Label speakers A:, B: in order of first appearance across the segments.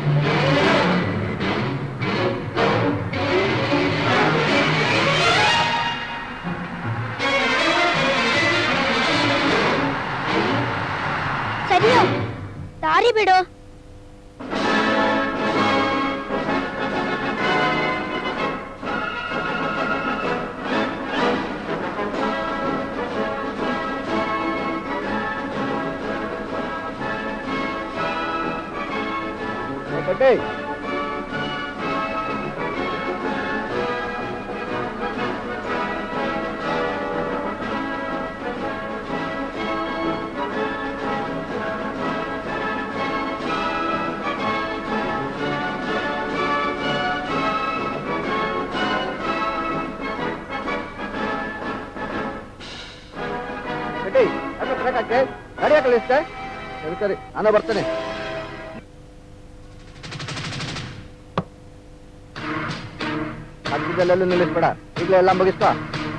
A: ಸರಿಯೋ ದಾರಿ ಬಿಡು
B: ಕಟ್ಟೆ ಕಟ್ಟಿ ಅನ್ನ ಬರಕಾಕೆ ಗಾಡಿ ಹಾಕಲಿಸ್ತೆ ಸರಿ ಸರಿ ನಾನು ಬರ್ತೇನೆ ಮಧ್ಯದಲ್ಲೆಲ್ಲೂ ನಿಲ್ಲಿಸ್ಬೇಡ ಈಗಲೇ ಎಲ್ಲ ಮುಗಿಸ್ಕೋ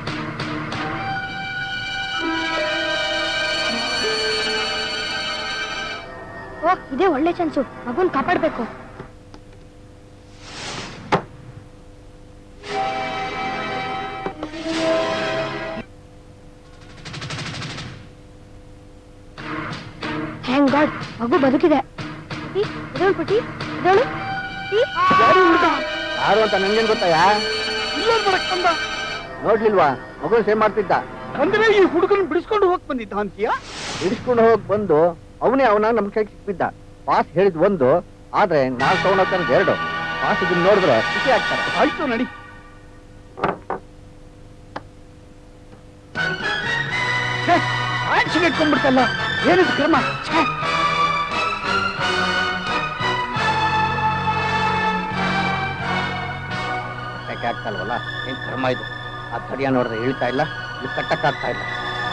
A: ಓ ಇದೇ ಒಳ್ಳೆ ಚಾನ್ಸು ಮಗುನ್ ಕಾಪಾಡ್ಬೇಕು ಥ್ಯಾಂಕ್ ಗಾಡ್ ಮಗು ಬದುಕಿದೆ ಈ, ಇದೊಳು ಪುಟಿ ಇದೊಳು ಈ, ಯಾರು ಹುಡುಗ?
B: ಯಾರು ಅಂತ ನಂಗೇನ್ ಗೊತ್ತಾಯಾ ನೋಡ್ಲಿಲ್ವಾ ಮಗು ಸೇವ್ ಮಾಡ್ತಿದ್ದ
C: ಅಂದ್ರೆ ಈ ಹುಡುಗನ್ ಬಿಡಿಸ್ಕೊಂಡು ಹೋಗ್ ಬಂದಿದ್ದ ಅಂತೀಯ
B: ಹಿಡಿಸ್ಕೊಂಡು ಹೋಗಿ ಬಂದು ಅವನೇ ಅವನ ನಮ್ ಕೈಗೆ ಸಿಕ್ಬಿದ್ದ ಪಾಸ್ ಹೇಳಿದ್ ಒಂದು ಆದ್ರೆ ನಾವ್ ತಗೊಂಡೋಗ್ತಾನೆ ಎರಡು ಪಾಸ್ ಇದನ್ನ ನೋಡಿದ್ರೆ ಖುಷಿ ಆಗ್ತಾರೆ
C: ಆಯ್ತು ನಡಿ ಸಿಗಟ್ಕೊಂಡ್ಬಿಡ್ತಲ್ಲ ಏನಿದು ಕ್ರಮ ಛೇ!
B: ಕಟ್ಟಕ್ಕೆ ಆಗ್ತಾ ಇಲ್ವಲ್ಲ ಏನ್ ಕರ್ಮ ಇದು ಆ ತಡಿಯ ನೋಡಿದ್ರೆ ಇಳ್ತಾ ಇಲ್ಲ ಇದು ಕಟ್ಟಕ್ ಆಗ್ತಾ ಇಲ್ಲ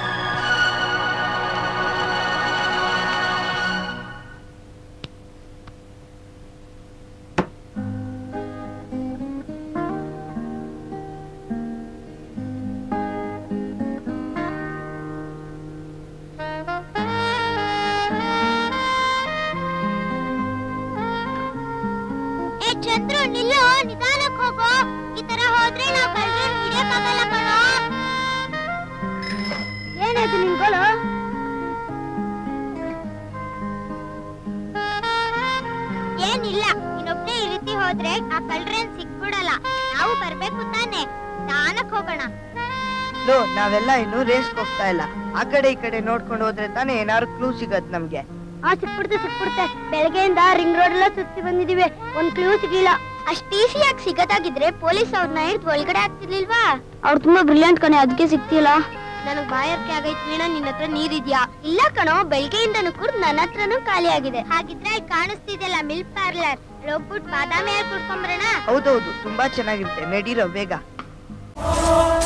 A: ಏ ಚಂದ್ರು ನಿಲ್ಲು ನಿಧಾನಕ್ಕೆ ಹೋಗೋ ಈ ತರ ಹೋದ್ರೆ ನಾವು ಕಳ್ರನ್ ಹಿಡಿಯಕ್ಕಾಗಲ್ಲ ಕಣೋ ಏನಾಯ್ತು ನಿನ್ಗಳು ಏನಿಲ್ಲ ಇನ್ನೊಬ್ನೇ ಈ ರೀತಿ ಹೋದ್ರೆ ಆ ಕಳ್ರೇನ್ ಸಿಕ್ಬಿಡಲ್ಲ ನಾವು ಬರ್ಬೇಕು ತಾನೆ ನಿಧಾನಕ್ಕೆ ಹೋಗೋಣ
D: ಲೋ ನಾವೆಲ್ಲ ಇನ್ನು ರೇಸ್ ಹೋಗ್ತಾ ಇಲ್ಲ ಆ ಕಡೆ ಈ ಕಡೆ ನೋಡ್ಕೊಂಡು ಹೋದ್ರೆ ತಾನೇ ಏನಾದ್ರು ಕ್ಲೂ ಸಿಗತ್ ನಮ್ಗೆ
A: ಆ ಸಿಕ್ಬಿಡುತ್ತೆ ಸಿಕ್ಬಿಡುತ್ತೆ ಬೆಳಗ್ಗೆಯಿಂದ ರಿಂಗ್ ರೋಡ್ ಎಲ್ಲ ಸುತ್ತಿ ಬಂದಿದೀವಿ ಒಂದ್ ಕ್ಲೂ ಸಿಗ್ಲಿಲ್ಲ ಅಷ್ಟ್ ಈಸಿಯಾಗಿ ಸಿಗದಾಗಿದ್ರೆ ಪೊಲೀಸ್ ಅವ್ರನ್ನ ಹಿಡ್ದು ಒಳಗಡೆ ಆಗ್ತಿರ್ಲಿಲ್ವಾ ಅವ್ರು ತುಂಬಾ ಬ್ರಿಲಿಯಂಟ್ ಕಣೆ ಅದಕ್ಕೆ ಸಿಕ್ತಿಲ್ಲ ನನಗ್ ಬಾಯರ್ಕೆ ಆಗೈತ್ ವೀಣಾ ನಿನ್ನ ಹತ್ರ ನೀರಿದ್ಯಾ ಇಲ್ಲ ಕಣೋ ಬೆಳಗ್ಗೆಯಿಂದನೂ ಕೂಡ ನನ್ನ ಹತ್ರನೂ ಖಾಲಿ ಆಗಿದೆ ಹಾಗಿದ್ರೆ ಅಲ್ಲಿ ಕಾಣಿಸ್ತಿದೆಯಲ್ಲ ಮಿಲ್ಕ್ ಪಾರ್ಲರ್ ಹೋಗ್ಬಿಟ್ಟು ಬಾದಾಮಿ ಹಾಕಿ ಕುಡ್ಕೊಂಬರೋಣ
D: ಹೌದೌದು ತುಂಬಾ ಚೆನ್ನಾಗಿರುತ್ತೆ ನಡೀರೋ ಬೇಗ